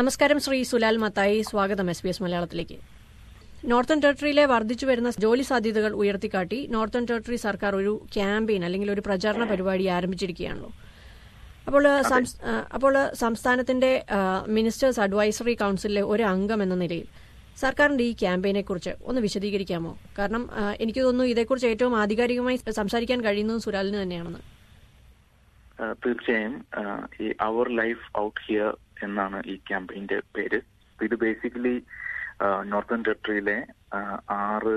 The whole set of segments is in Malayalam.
നമസ്കാരം ശ്രീ സുലാൽ മത്തായി സ്വാഗതം എസ് ബി എസ് മലയാളത്തിലേക്ക് നോർത്തേൺ ടെറിട്ടറിയിലെ വർദ്ധിച്ചു വരുന്ന ജോലി സാധ്യതകൾ ഉയർത്തിക്കാട്ടി നോർത്തേൺ ടെറിട്ടറി സർക്കാർ ഒരു ക്യാമ്പയിൻ അല്ലെങ്കിൽ ഒരു പ്രചാരണ പരിപാടി ആരംഭിച്ചിരിക്കുകയാണല്ലോ അപ്പോൾ സംസ്- ആ, അപ്പോൾ സംസ്ഥാനത്തിന്റെ ആ, മിനിസ്റ്റേഴ്സ് അഡ്വൈസറി കൌൺസിലിലെ ഒരു അംഗം എന്ന നിലയിൽ സർക്കാരിന്റെ ഈ ക്യാമ്പയിനെ കുറിച്ച് ഒന്ന് വിശദീകരിക്കാമോ കാരണം ആ, എനിക്ക് തോന്നുന്നു ഇതേക്കുറിച്ച് ഏറ്റവും ആധികാരികമായി സംസാരിക്കാൻ കഴിയുന്നത് സുലാലിന് തന്നെയാണെന്ന് ആ, തീർച്ചയായും ആ, ഈ അവർ ലൈഫ് ഔട്ട് ഹിയർ എന്നാണ് ഈ ക്യാമ്പയിന്റെ പേര് ഇത് ബേസിക്കലി നോർത്തേൺ ടെറിട്ടറിയിലെ ആ, ആറ്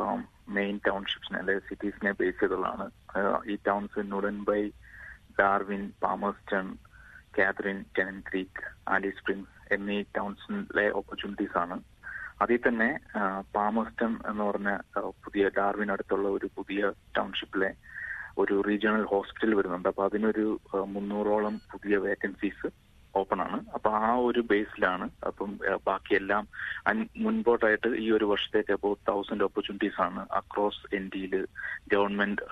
മെയിൻ ടൗൺഷിപ്സിനെ അല്ലെങ്കിൽ സിറ്റീസിനെ ബേസ് ചെയ്തുള്ളതാണ് ആ, ഈ towns Nhulunbuy Darwin Palmerston Katherine Tennant Creek Alice Springs എന്നീ ടൗൺസിലെ ഓപ്പർച്യൂണിറ്റീസ് ആണ് അതിൽ തന്നെ ആ, പാമേഴ്സ്റ്റൺ എന്ന് പറഞ്ഞ ആ, പുതിയ ഡാർവിൻ അടുത്തുള്ള ഒരു പുതിയ ടൗൺഷിപ്പിലെ ഒരു റീജിയണൽ ഹോസ്പിറ്റൽ വരുന്നുണ്ട് അപ്പൊ അതിനൊരു ആ, മുന്നൂറോളം പുതിയ വേക്കൻസീസ് ഓപ്പൺ ആണ് അപ്പൊ ആ ഒരു ബേസിലാണ് അപ്പം ആ, ബാക്കിയെല്ലാം അൻ- മുൻപോട്ടായിട്ട് ഈ ഒരു വർഷത്തേക്ക് അപ്പോൾ തൗസൻഡ് ഓപ്പർച്യൂണിറ്റീസ് ആണ് അക്രോസ് ഇന്ത്യയിൽ ഗവൺമെന്റ്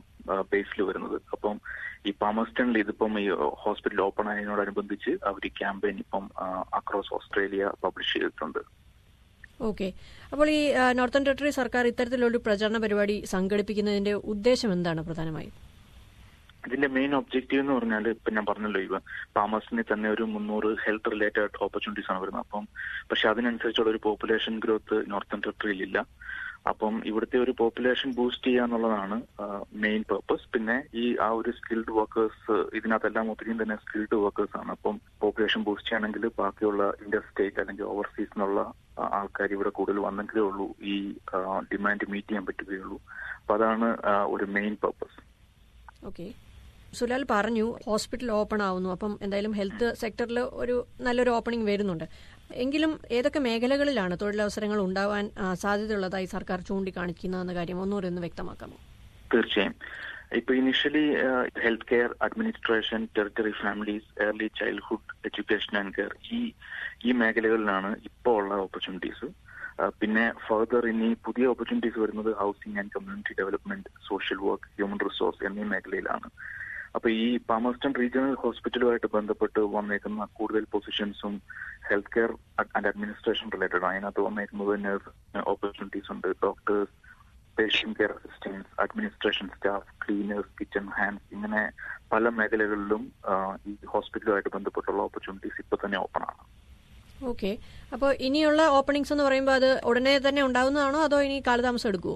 ബേസിൽ വരുന്നത് അപ്പം ഈ പാമസ്റ്റണിൽ ഇതിപ്പം ഈ ഹോസ്പിറ്റൽ ഓപ്പൺ ആയതിനോടനുബന്ധിച്ച് അവർ ഈ ക്യാമ്പയിൻ ഇപ്പം അക്രോസ് ഓസ്ട്രേലിയ പബ്ലിഷ് ചെയ്തിട്ടുണ്ട് ഓക്കെ അപ്പോൾ ഈ ആ, നോർത്തേൺ ടെറിട്ടറി സർക്കാർ ഇത്തരത്തിലൊരു പ്രചാരണ പരിപാടി സംഘടിപ്പിക്കുന്നതിന്റെ ഉദ്ദേശം എന്താണ് പ്രധാനമായും ഇതിന്റെ മെയിൻ ഒബ്ജക്റ്റീവ് എന്ന് പറഞ്ഞാൽ ഇപ്പൊ ഞാൻ പറഞ്ഞല്ലോ ഇവ പാമേഴ്സിന് തന്നെ ഒരു മുന്നൂറ് ഹെൽത്ത് റിലേറ്റഡ് ഓപ്പർച്യൂണിറ്റീസ് ആണ് വരുന്നത് അപ്പം പക്ഷെ അതിനനുസരിച്ചുള്ള ഒരു പോപ്പുലേഷൻ ഗ്രോത്ത് നോർത്തേൺ ടെറിട്ടറിയിൽ ഇല്ല അപ്പം ഇവിടുത്തെ ഒരു പോപ്പുലേഷൻ ബൂസ്റ്റ് ചെയ്യുക എന്നുള്ളതാണ് മെയിൻ പർപ്പസ് പിന്നെ ഈ ആ ഒരു സ്കിൽഡ് വർക്കേഴ്സ് ഇതിനകത്തെല്ലാം ഒത്തിരി തന്നെ സ്കിൽഡ് വർക്കേഴ്സ് ആണ് അപ്പം പോപ്പുലേഷൻ ബൂസ്റ്റ് ചെയ്യണമെങ്കിൽ ബാക്കിയുള്ള ഇന്റർ സ്റ്റേറ്റ് അല്ലെങ്കിൽ ഓവർസീസ് എന്നുള്ള ആൾക്കാർ ഇവിടെ കൂടുതൽ വന്നെങ്കിലേ ഉള്ളൂ ഈ ഡിമാൻഡ് മീറ്റ് ചെയ്യാൻ പറ്റുകയുള്ളൂ അപ്പൊ അതാണ് ആ, ഒരു മെയിൻ പർപ്പസ് ഓക്കെ സുലാൽ പറഞ്ഞു ഹോസ്പിറ്റൽ ഓപ്പൺ ആവുന്നു അപ്പം എന്തായാലും ഹെൽത്ത് സെക്ടറിൽ ഒരു നല്ലൊരു ഓപ്പണിംഗ് വരുന്നുണ്ട് എങ്കിലും ഏതൊക്കെ മേഖലകളിലാണ് തൊഴിലവസരങ്ങൾ ഉണ്ടാവാൻ ആ, സാധ്യതയുള്ളതായി സർക്കാർ ചൂണ്ടിക്കാണിക്കുന്നതെന്ന കാര്യം ഒന്നുകൂടി ഒന്ന് വ്യക്തമാക്കാമോ തീർച്ചയായും ഇപ്പൊ initially health care administration territory families early childhood education and care ഈ ഈ മേഖലകളിലാണ് ഇപ്പോൾ ഉള്ള ഓപ്പർച്യൂണിറ്റീസ് പിന്നെ ഫർദർ ഇനി പുതിയ ഓപ്പർച്യൂണിറ്റീസ് വരുന്നത് housing and community development social work human resource എന്നീ മേഖലയിലാണ് അപ്പൊ ഈ പാമസ്റ്റൺ റീജിയണൽ ഹോസ്പിറ്റലുമായിട്ട് ബന്ധപ്പെട്ട് വന്നേക്കുന്ന കൂടുതൽ പൊസിഷൻസും health care and administration related അതിനകത്ത് വന്നേക്കുന്നത് നഴ്സ് ഓപ്പർച്യൂണിറ്റീസ് ഉണ്ട് doctors patient care assistance administration staff cleaners kitchen hands ഇങ്ങനെ പല മേഖലകളിലും ആ, ഈ ഹോസ്പിറ്റലുമായിട്ട് ബന്ധപ്പെട്ടുള്ള ഓപ്പർച്യൂണിറ്റീസ് ഇപ്പൊ തന്നെ ഓപ്പൺ ആണ് ഓക്കെ അപ്പോൾ ഇനിയുള്ള ഓപ്പണിംഗ്സ് എന്ന് പറയുമ്പോൾ അത് ഉടനെ തന്നെ ഉണ്ടാവുന്നതാണോ അതോ ഇനി കാലതാമസം എടുക്കുമോ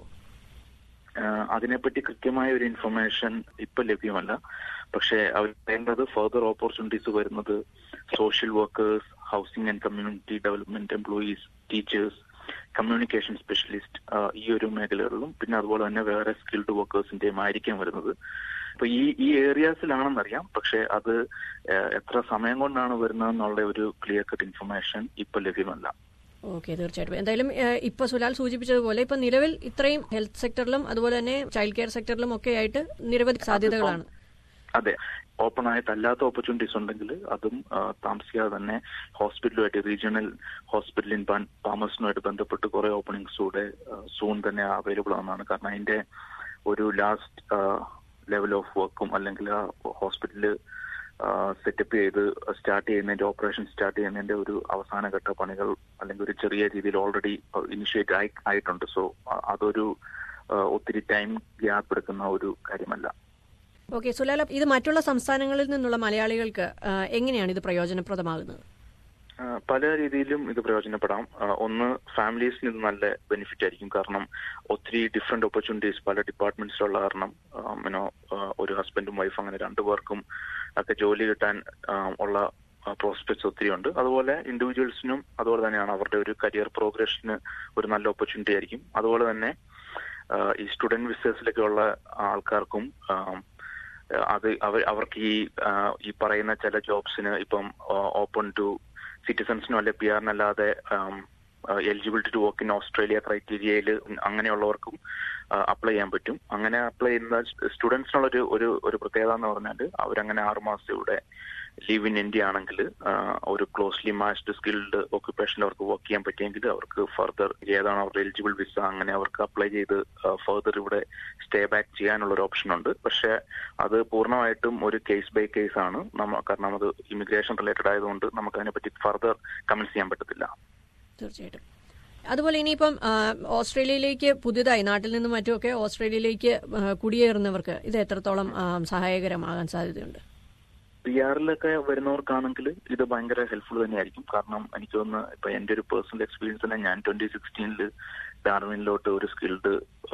ആ, അതിനെപ്പറ്റി കൃത്യമായ ഒരു ഇൻഫർമേഷൻ ഇപ്പൊ ലഭ്യമല്ല പക്ഷെ അവർ പറയുന്നത് ഫർദർ ഓപ്പർച്യൂണിറ്റീസ് വരുന്നത് social workers housing and community development employees teachers communication specialist ഈ ഒരു മേഖലകളിലും പിന്നെ അതുപോലെ തന്നെ വേറെ സ്കിൽഡ് വർക്കേഴ്സിന്റെയും ആയിരിക്കാം വരുന്നത് അപ്പൊ ഈ ഈ ഏരിയാസിലാണെന്നറിയാം പക്ഷെ അത് ആ, എത്ര സമയം കൊണ്ടാണ് വരുന്നതെന്നുള്ള ഒരു ക്ലിയർ കട്ട് ഇൻഫർമേഷൻ ഇപ്പൊ ലഭ്യമല്ല ഓക്കെ തീർച്ചയായിട്ടും എന്തായാലും ഏഹ്, ഇപ്പൊ സുലാൽ സൂചിപ്പിച്ചതുപോലെ ഇപ്പൊ നിലവിൽ ഇത്രയും ഹെൽത്ത് സെക്ടറിലും അതുപോലെ തന്നെ ചൈൽഡ് കെയർ സെക്ടറിലും ഒക്കെ ആയിട്ട് നിരവധി സാധ്യതകളാണ് അതെ ഓപ്പൺ ആയിട്ടല്ലാത്ത ഓപ്പർച്യൂണിറ്റീസ് ഉണ്ടെങ്കിൽ അതും ആ, താമസിയാതെ തന്നെ ഹോസ്പിറ്റലുമായിട്ട് റീജിയണൽ ഹോസ്പിറ്റൽ ഇൻ പാമേഴ്സിനുമായിട്ട് ബന്ധപ്പെട്ട് കുറെ ഓപ്പണിംഗ്സ് കൂടെ സൂൺ തന്നെ അവൈലബിൾ ആണെന്നാണ് കാരണം അതിന്റെ ഒരു ലാസ്റ്റ് ലെവൽ ഓഫ് വർക്കും അല്ലെങ്കിൽ ആ ഹോസ്പിറ്റല് സെറ്റപ്പ് ചെയ്ത് സ്റ്റാർട്ട് ചെയ്യുന്നതിന്റെ ഓപ്പറേഷൻ സ്റ്റാർട്ട് ചെയ്യുന്നതിന്റെ ഒരു അവസാനഘട്ട പണികൾ അല്ലെങ്കിൽ ഒരു ചെറിയ രീതിയിൽ ഓൾറെഡി ഇനിഷ്യേറ്റ് ആയി ആയിട്ടുണ്ട് സോ അതൊരു ആ, ഒത്തിരി ടൈം ഗ്യാപ്പ് എടുക്കുന്ന ഒരു കാര്യമല്ല ഓക്കെ സുലാൽ ഇത് മറ്റുള്ള സംസ്ഥാനങ്ങളിൽ നിന്നുള്ള മലയാളികൾക്ക് ആ, എങ്ങനെയാണ് ഇത് പ്രയോജനപ്രദമാകുന്നത് ആ, പല രീതിയിലും ഇത് പ്രയോജനപ്പെടാം ആ, ഒന്ന് ഫാമിലീസിന് ഇത് നല്ല ബെനിഫിറ്റ് ആയിരിക്കും കാരണം ഒത്തിരി ഡിഫറെന്റ് ഓപ്പർച്യൂണിറ്റീസ് പല ഡിപ്പാർട്ട്മെന്റ്സിലുള്ള കാരണം യുനോ ഒരു ഹസ്ബൻഡും വൈഫ് അങ്ങനെ രണ്ടുപേർക്കും ഒക്കെ ജോലി കിട്ടാൻ ആ, ഉള്ള പ്രോസ്പെക്ട്സ് ഒത്തിരി ഉണ്ട് അതുപോലെ ഇൻഡിവിജ്വൽസിനും അതുപോലെ തന്നെയാണ് അവരുടെ ഒരു കരിയർ പ്രോഗ്രഷന് ഒരു നല്ല ഓപ്പർച്യൂണിറ്റി ആയിരിക്കും അതുപോലെ തന്നെ ആ, ഈ സ്റ്റുഡന്റ് വിസേഴ്സിലൊക്കെ ഉള്ള ആൾക്കാർക്കും ആ, അത് അവർ അവർക്ക് ഈ ആ, ഈ പറയുന്ന ചില ജോബ്സിന് ഇപ്പം ഓപ്പൺ ടു സിറ്റിസൺസിനോ അല്ലെ പി ആറിനല്ലാതെ eligibility to work in Australia ക്രൈറ്റീരിയയിൽ അങ്ങനെയുള്ളവർക്കും അപ്ലൈ ചെയ്യാൻ പറ്റും അങ്ങനെ അപ്ലൈ ചെയ്യുന്ന സ്റ്റുഡൻസിനുള്ള ഒരു ഒരു ഒരു പ്രത്യേകത എന്ന് പറഞ്ഞാൽ അവരങ്ങനെ ആറുമാസം ഇവിടെ ലീവ് ഇൻ ഇന്ത്യ ആണെങ്കിൽ ഒരു ക്ലോസ്ലി മാച്ച്ഡ് സ്കിൽഡ് ഓക്യുപ്പേഷനിൽ അവർക്ക് വർക്ക് ചെയ്യാൻ പറ്റിയെങ്കിൽ അവർക്ക് ഫർദർ ഏതാണ് അവരുടെ എലിജിബിൾ വിസ അങ്ങനെ അവർക്ക് അപ്ലൈ ചെയ്ത് ഫർദർ ഇവിടെ സ്റ്റേ ബാക്ക് ചെയ്യാനുള്ള ഒരു ഓപ്ഷൻ ഉണ്ട് പക്ഷെ അത് പൂർണ്ണമായിട്ടും ഒരു കേസ് ബൈ കേസ് ആണ് നമ്മ കാരണം അത് ഇമിഗ്രേഷൻ റിലേറ്റഡ് ആയതുകൊണ്ട് നമുക്ക് അതിനെപ്പറ്റി ഫർദർ കമന്റ് ചെയ്യാൻ പറ്റത്തില്ല തീർച്ചയായിട്ടും അതുപോലെ ഇനിയിപ്പം ഓസ്ട്രേലിയയിലേക്ക് പുതിയതായി നാട്ടിൽ നിന്നും മറ്റുമൊക്കെ ഓസ്ട്രേലിയയിലേക്ക് കുടിയേറുന്നവർക്ക് ഇത് എത്രത്തോളം സഹായകരമാകാൻ സാധ്യതയുണ്ട് പി ആറിലൊക്കെ വരുന്നവർക്കാണെങ്കിൽ ഇത് ഭയങ്കര ഹെൽപ്ഫുൾ തന്നെയായിരിക്കും കാരണം എനിക്ക് തോന്നുന്നു ഇപ്പൊ എന്റെ ഒരു പേഴ്സണൽ എക്സ്പീരിയൻസ് തന്നെ ഞാൻ ട്വന്റി സിക്സ്റ്റീനിൽ ഡാർവിനിലോട്ട് ഒരു സ്കിൽഡ്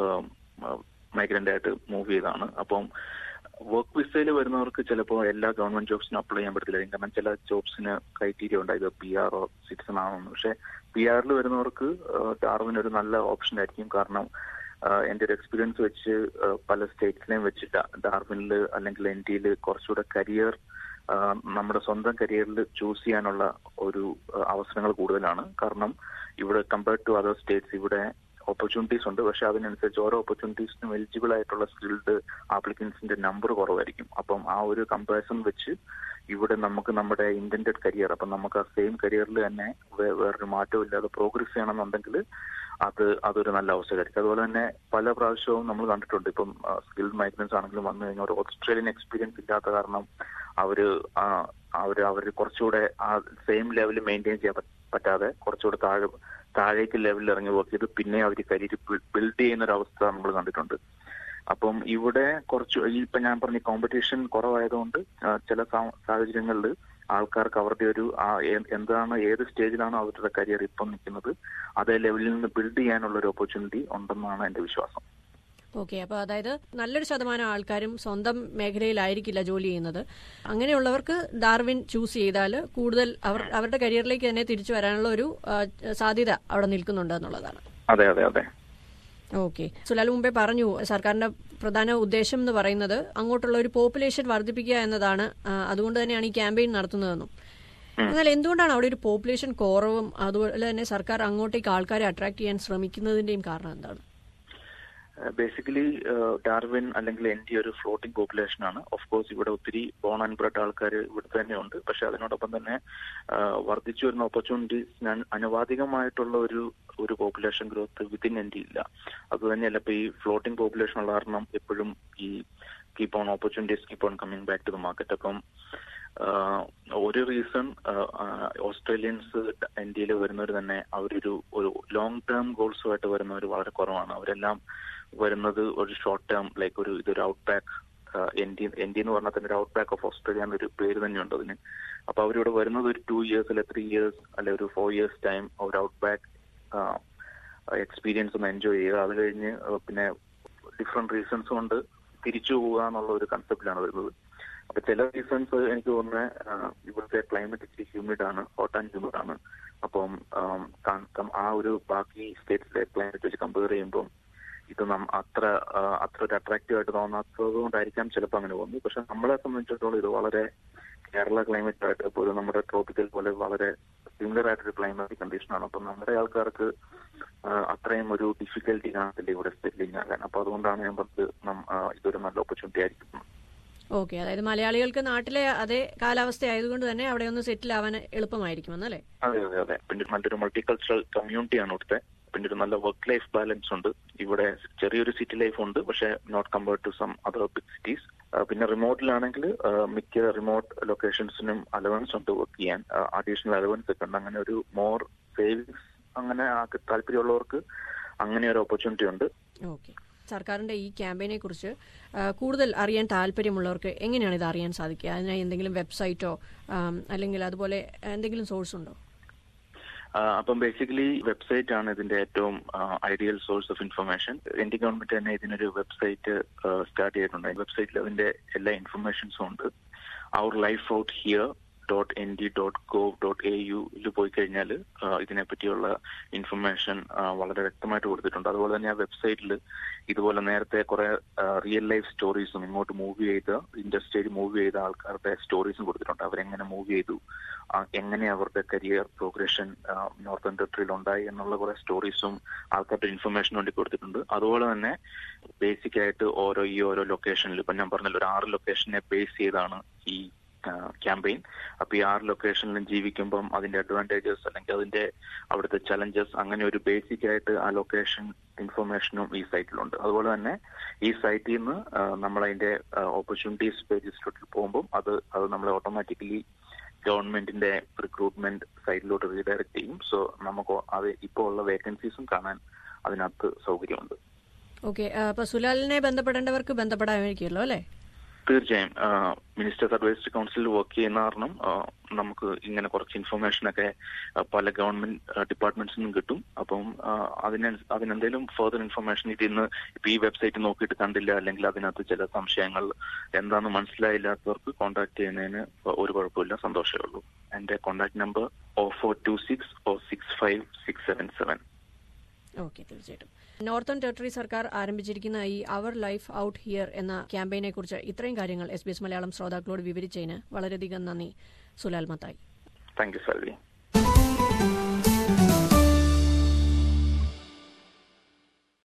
മൈഗ്രന്റ് ആയിട്ട് മൂവ് ചെയ്താണ് അപ്പം വർക്ക് വിസയിൽ വരുന്നവർക്ക് ചിലപ്പോൾ എല്ലാ ഗവൺമെന്റ് ജോബ്സിനും അപ്ലൈ ചെയ്യാൻ പറ്റത്തില്ല കാരണം ചില ജോബ്സിന് ക്രൈറ്റീരിയ ഉണ്ട് ഇത് പി ആർ ഓ സിറ്റിസൺ ആണെന്ന് പക്ഷെ പി ആറിൽ വരുന്നവർക്ക് ഡാർവിൻ ഒരു നല്ല ഓപ്ഷൻ ആയിരിക്കും കാരണം എന്റെ ഒരു എക്സ്പീരിയൻസ് വെച്ച് പല സ്റ്റേറ്റ്സിനെയും വെച്ച് ഡാർവിനിൽ അല്ലെങ്കിൽ എൻ ഡിയിൽ കുറച്ചുകൂടെ കരിയർ നമ്മുടെ സ്വന്തം കരിയറിൽ ചൂസ് ചെയ്യാനുള്ള ഒരു അവസരങ്ങൾ കൂടുതലാണ് കാരണം ഇവിടെ കമ്പയർഡ് ടു അതർ സ്റ്റേറ്റ്സ് ഇവിടെ ഓപ്പർച്യൂണിറ്റീസ് ഉണ്ട് പക്ഷെ അതിനനുസരിച്ച് ഓരോ ഓപ്പർച്യൂണിറ്റീസിനും എലിജിബിൾ ആയിട്ടുള്ള സ്കിൽഡ് ആപ്ലിക്കൻസിന്റെ നമ്പർ കുറവായിരിക്കും അപ്പം ആ ഒരു കമ്പാരിസൺ വെച്ച് ഇവിടെ നമുക്ക് നമ്മുടെ ഇന്റന്റഡ് കരിയർ അപ്പം നമുക്ക് ആ സെയിം കരിയറിൽ തന്നെ വേറൊരു മാറ്റവും ഇല്ലാതെ പ്രോഗ്രസ് ചെയ്യണമെന്നുണ്ടെങ്കിൽ അത് അതൊരു നല്ല അവസരമായിരിക്കും അതുപോലെ തന്നെ പല പ്രാവശ്യവും നമ്മൾ കണ്ടിട്ടുണ്ട് ഇപ്പം സ്കിൽഡ് മൈഗ്രൻസ് ആണെങ്കിലും വന്നു കഴിഞ്ഞാൽ ഒരു ഓസ്ട്രേലിയൻ എക്സ്പീരിയൻസ് ഇല്ലാത്ത കാരണം അവര് അവര് അവര് കുറച്ചുകൂടെ ആ സെയിം ലെവൽ മെയിൻറ്റെയിൻ ചെയ്യാൻ പറ്റാതെ കുറച്ചുകൂടെ താഴെ താഴേക്ക് ലെവലിൽ ഇറങ്ങി വർക്ക് ചെയ്ത് പിന്നെ അവർ കരിയർ ബിൽഡ് ചെയ്യുന്ന ഒരു അവസ്ഥ നമ്മൾ കണ്ടിട്ടുണ്ട് അപ്പം ഇവിടെ കുറച്ച് ഇപ്പൊ ഞാൻ പറഞ്ഞ കോമ്പറ്റീഷൻ കുറവായതുകൊണ്ട് ചില സാഹചര്യങ്ങളിൽ ആൾക്കാർക്ക് അവരുടെ ഒരു എന്താണ് ഏത് സ്റ്റേജിലാണ് അവരുടെ കരിയർ ഇപ്പം നിൽക്കുന്നത് അതേ ലെവലിൽ നിന്ന് ബിൽഡ് ചെയ്യാനുള്ള ഒരു ഓപ്പർച്യൂണിറ്റി ഉണ്ടെന്നാണ് എന്റെ വിശ്വാസം ഓക്കെ അപ്പോൾ അതായത് നല്ലൊരു ശതമാനം ആൾക്കാരും സ്വന്തം മേഖലയിലായിരിക്കില്ല ജോലി ചെയ്യുന്നത് അങ്ങനെയുള്ളവർക്ക് ഡാർവിൻ ചൂസ് ചെയ്താൽ കൂടുതൽ അവർ അവരുടെ കരിയറിലേക്ക് തന്നെ തിരിച്ചു വരാനുള്ള ഒരു സാധ്യത അവിടെ നിൽക്കുന്നുണ്ട് എന്നുള്ളതാണ് അതെ അതെ അതെ ഓക്കെ സുലാൽ മുമ്പേ പറഞ്ഞു സർക്കാരിന്റെ പ്രധാന ഉദ്ദേശം എന്ന് പറയുന്നത് അങ്ങോട്ടുള്ള ഒരു പോപ്പുലേഷൻ വർദ്ധിപ്പിക്കുക എന്നതാണ് അതുകൊണ്ട് തന്നെയാണ് ഈ ക്യാമ്പയിൻ നടത്തുന്നതെന്നും എന്നാൽ എന്തുകൊണ്ടാണ് അവിടെ ഒരു പോപ്പുലേഷൻ കുറവും അതുപോലെ തന്നെ സർക്കാർ അങ്ങോട്ടേക്ക് ആൾക്കാരെ അട്രാക്ട് ചെയ്യാൻ ശ്രമിക്കുന്നതിന്റെയും കാരണം എന്താണ് ബേസിക്കലി ഡാർവിൻ അല്ലെങ്കിൽ എൻ ഡി ഒരു ഫ്ലോട്ടിംഗ് പോപ്പുലേഷൻ ആണ് ഓഫ് കോഴ്സ് ഇവിടെ ഒത്തിരി ബോൺ ആൻഡ് ബ്രെഡ് ആൾക്കാർ ഇവിടെ തന്നെയുണ്ട് പക്ഷെ അതിനോടൊപ്പം തന്നെ വർദ്ധിച്ചു വരുന്ന ഓപ്പർച്യൂണിറ്റീസ് അനുവാദികമായിട്ടുള്ള ഒരു ഒരു population growth within N D ഇല്ല അത് തന്നെയല്ല ഇപ്പൊ ഈ ഫ്ലോട്ടിംഗ് പോപ്പുലേഷൻ ഉള്ള കാരണം എപ്പോഴും ഈ keep on opportunities keep on coming back to the market അപ്പം ഒരു റീസൺ ഓസ്ട്രേലിയൻസ് ഇന്ത്യയിൽ വരുന്നവർ തന്നെ അവരൊരു ഒരു ലോങ് ടേം ഗോൾസുമായിട്ട് വരുന്നവർ വളരെ കുറവാണ് അവരെല്ലാം വരുന്നത് ഒരു ഷോർട്ട് ടേം ലൈക്ക് ഒരു ഇതൊരു ഔട്ട് ബാക്ക് എൻഡി എൻഡി എന്ന് പറഞ്ഞാൽ തന്നെ ഒരു ഔട്ട് ബാക്ക് ഓഫ് ഓസ്ട്രേലിയ എന്നൊരു പേര് തന്നെയുണ്ട് അതിന് അപ്പൊ അവരിവിടെ വരുന്നത് ഒരു ടു ഇയേഴ്സ് അല്ലെ ത്രീ ഇയേഴ്സ് അല്ലെ ഒരു ഫോർ ഇയേഴ്സ് ടൈം ഒരു ഔട്ട് ബാക്ക് എക്സ്പീരിയൻസ് ഒന്ന് എൻജോയ് ചെയ്യുക അത് കഴിഞ്ഞ് പിന്നെ ഡിഫറെന്റ് റീസൺസ് കൊണ്ട് തിരിച്ചു പോവുക എന്നുള്ള ഒരു കൺസെപ്റ്റിലാണ് വരുന്നത് അപ്പൊ ചില റീസൺസ് എനിക്ക് തോന്നുന്നത് ഇവിടുത്തെ ക്ലൈമറ്റ് ഇച്ചിരി ഹ്യൂമിഡ് ആണ് ഹോട്ട് ആൻഡ് ഹ്യൂമിഡ് ആണ് അപ്പം ആ ഒരു ബാക്കി സ്റ്റേറ്റ്സിലെ ക്ലൈമറ്റ് വെച്ച് കമ്പയർ ചെയ്യുമ്പോൾ ഇത് അത്ര അത്ര ഒരു അട്രാക്റ്റീവ് ആയിട്ട് തോന്നാത്തത് കൊണ്ടായിരിക്കാം ചിലപ്പോൾ അങ്ങനെ തോന്നി പക്ഷെ നമ്മളെ സംബന്ധിച്ചിടത്തോളം ഇത് വളരെ കേരള ക്ലൈമറ്റ് ആയിട്ട് പോലും നമ്മുടെ ട്രോപ്പിക്കൽ പോലെ വളരെ സിമിലർ ആയിട്ടൊരു ക്ലൈമാറ്റിക് കണ്ടീഷനാണ് അപ്പം നമ്മുടെ ആൾക്കാർക്ക് അത്രയും ഒരു ഡിഫിക്കൽട്ടി കാണത്തില്ല ഇവിടെ സെറ്റിലിംഗ് ആകാൻ അപ്പൊ അതുകൊണ്ടാണ് ഞാൻ പറഞ്ഞത് ഇതൊരു നല്ല ഓപ്പർച്യൂണിറ്റി ആയിരിക്കും ഓക്കെ അതായത് മലയാളികൾക്ക് നാട്ടിലെ അതേ കാലാവസ്ഥ ആയതുകൊണ്ട് തന്നെ അവിടെ ഒന്ന് സെറ്റിൽ ആവാൻ എളുപ്പമായിരിക്കും എന്നല്ലേ അതെ അതെ അതെ പിന്നെ നല്ലൊരു മൾട്ടി കൾച്ചറൽ കമ്മ്യൂണിറ്റിയാണ് ഇവിടുത്തെ പിന്നെ ഒരു നല്ല വർക്ക് ലൈഫ് ബാലൻസ് ഉണ്ട് ഇവിടെ ചെറിയൊരു സിറ്റി ലൈഫ് ഉണ്ട് പക്ഷെ not compared to some other big cities പിന്നെ റിമോട്ടിലാണെങ്കിൽ മിക്ക റിമോട്ട് ലൊക്കേഷൻസിനും അലവൻസ് ഉണ്ട് വർക്ക് ചെയ്യാൻ അഡീഷണൽ അലവൻസ് ഒക്കെ ഉണ്ട് അങ്ങനെ ഒരു മോർ സേവിങ്സ് അങ്ങനെ താല്പര്യമുള്ളവർക്ക് അങ്ങനെ ഒരു ഓപ്പർച്യൂണിറ്റി ഉണ്ട് ഓക്കെ സർക്കാരിന്റെ ഈ ക്യാമ്പയിനെ കുറിച്ച് കൂടുതൽ അറിയാൻ താല്പര്യമുള്ളവർക്ക് എങ്ങനെയാണ് ഇത് അറിയാൻ സാധിക്കുക അതിനായി എന്തെങ്കിലും വെബ്സൈറ്റോ അല്ലെങ്കിൽ അതുപോലെ എന്തെങ്കിലും സോഴ്സ് ഉണ്ടോ അപ്പം ബേസിക്കലി വെബ്സൈറ്റ് ആണ് ഇതിന്റെ ഏറ്റവും ideal source of information Indian government തന്നെ ഇതിനൊരു വെബ്സൈറ്റ് സ്റ്റാർട്ട് ചെയ്തിട്ടുണ്ട് വെബ്സൈറ്റിൽ അതിന്റെ എല്ലാ ഇൻഫർമേഷൻസും ഉണ്ട് അവർ life out here dot N D dot gov dot A യുയിൽ പോയി കഴിഞ്ഞാൽ ഇതിനെപ്പറ്റിയുള്ള ഇൻഫർമേഷൻ വളരെ വ്യക്തമായിട്ട് കൊടുത്തിട്ടുണ്ട് അതുപോലെ തന്നെ ആ വെബ്സൈറ്റിൽ ഇതുപോലെ നേരത്തെ കുറെ റിയൽ ലൈഫ് സ്റ്റോറീസും ഇങ്ങോട്ട് മൂവ് ചെയ്ത ഇൻഡസ്ട്രിയിൽ മൂവ് ചെയ്ത ആൾക്കാരുടെ സ്റ്റോറീസും കൊടുത്തിട്ടുണ്ട് അവരെങ്ങനെ മൂവ് ചെയ്തു എങ്ങനെ അവരുടെ കരിയർ പ്രോഗ്രഷൻ നോർത്തേൺ ടെറിട്ടറിയിൽ ഉണ്ടായി എന്നുള്ള കുറെ സ്റ്റോറീസും ആൾക്കാരുടെ ഇൻഫർമേഷൻ വേണ്ടി കൊടുത്തിട്ടുണ്ട് അതുപോലെ തന്നെ ബേസിക് ആയിട്ട് ഓരോ ഈ ഓരോ ലൊക്കേഷനിൽ ഇപ്പൊ ഞാൻ പറഞ്ഞല്ലോ ഒരു ആറ് ലൊക്കേഷനെ ബേസ് ചെയ്താണ് ഈ ക്യാമ്പയിൻ അപ്പൊ ഈ ആറ് ലൊക്കേഷനിലും ജീവിക്കുമ്പം അതിന്റെ അഡ്വാൻറ്റേജസ് അല്ലെങ്കിൽ അതിന്റെ അവിടുത്തെ ചലഞ്ചസ് അങ്ങനെ ഒരു ബേസിക് ആയിട്ട് ആ ലൊക്കേഷൻ ഇൻഫർമേഷനും ഈ സൈറ്റിലുണ്ട് അതുപോലെ തന്നെ ഈ സൈറ്റിൽ നിന്ന് നമ്മൾ അതിന്റെ ഓപ്പർച്യൂണിറ്റീസ് പേജിലോട്ട് പോകുമ്പോൾ അത് അത് നമ്മളെ ഓട്ടോമാറ്റിക്കലി ഗവൺമെന്റിന്റെ റിക്രൂട്ട്മെന്റ് സൈറ്റിലോട്ട് റീഡയറക്ട് ചെയ്യും സോ നമുക്ക് അത് ഇപ്പോൾ ഉള്ള വേക്കൻസീസും കാണാൻ അതിനകത്ത് സൗകര്യമുണ്ട് ഓക്കെ അപ്പൊ സുലാലിനെ ബന്ധപ്പെടേണ്ടവർക്ക് ബന്ധപ്പെടാമായിരിക്കുമല്ലോ അല്ലേ തീർച്ചയായും മിനിസ്റ്റേഴ്സ് അഡ്വൈസറി കൗൺസിലിൽ വർക്ക് ചെയ്യുന്ന കാരണം നമുക്ക് ഇങ്ങനെ കുറച്ച് ഇൻഫർമേഷൻ ഒക്കെ പല ഗവൺമെന്റ് ഡിപ്പാർട്ട്മെന്റ്സിൽ നിന്നും കിട്ടും അപ്പം അതിന് അതിനെന്തെങ്കിലും ഫർദർ ഇൻഫർമേഷൻ ഇതിന്ന് ഇപ്പൊ ഈ വെബ്സൈറ്റ് നോക്കിയിട്ട് കണ്ടില്ല അല്ലെങ്കിൽ അതിനകത്ത് ചില സംശയങ്ങൾ എന്താണെന്ന് മനസ്സിലായില്ലാത്തവർക്ക് കോൺടാക്ട് ചെയ്യുന്നതിന് ഒരു കുഴപ്പമില്ല സന്തോഷമേ ഉള്ളൂ എന്റെ contact number O four two six O six five six seven seven okay തീർച്ചയായിട്ടും നോർത്തേൺ ടെറിട്ടറി സർക്കാർ ആരംഭിച്ചിരിക്കുന്ന ഈ അവർ ലൈഫ് ഔട്ട് ഹിയർ എന്ന ക്യാമ്പയിനെ കുറിച്ച് ഇത്രയും കാര്യങ്ങൾ എസ് ബി എസ് മലയാളം ശ്രോതാക്കളോട് വിവരിച്ചതിന് വളരെയധികം നന്ദി സുലാൽ മത്തായി താങ്ക് യു സൽവി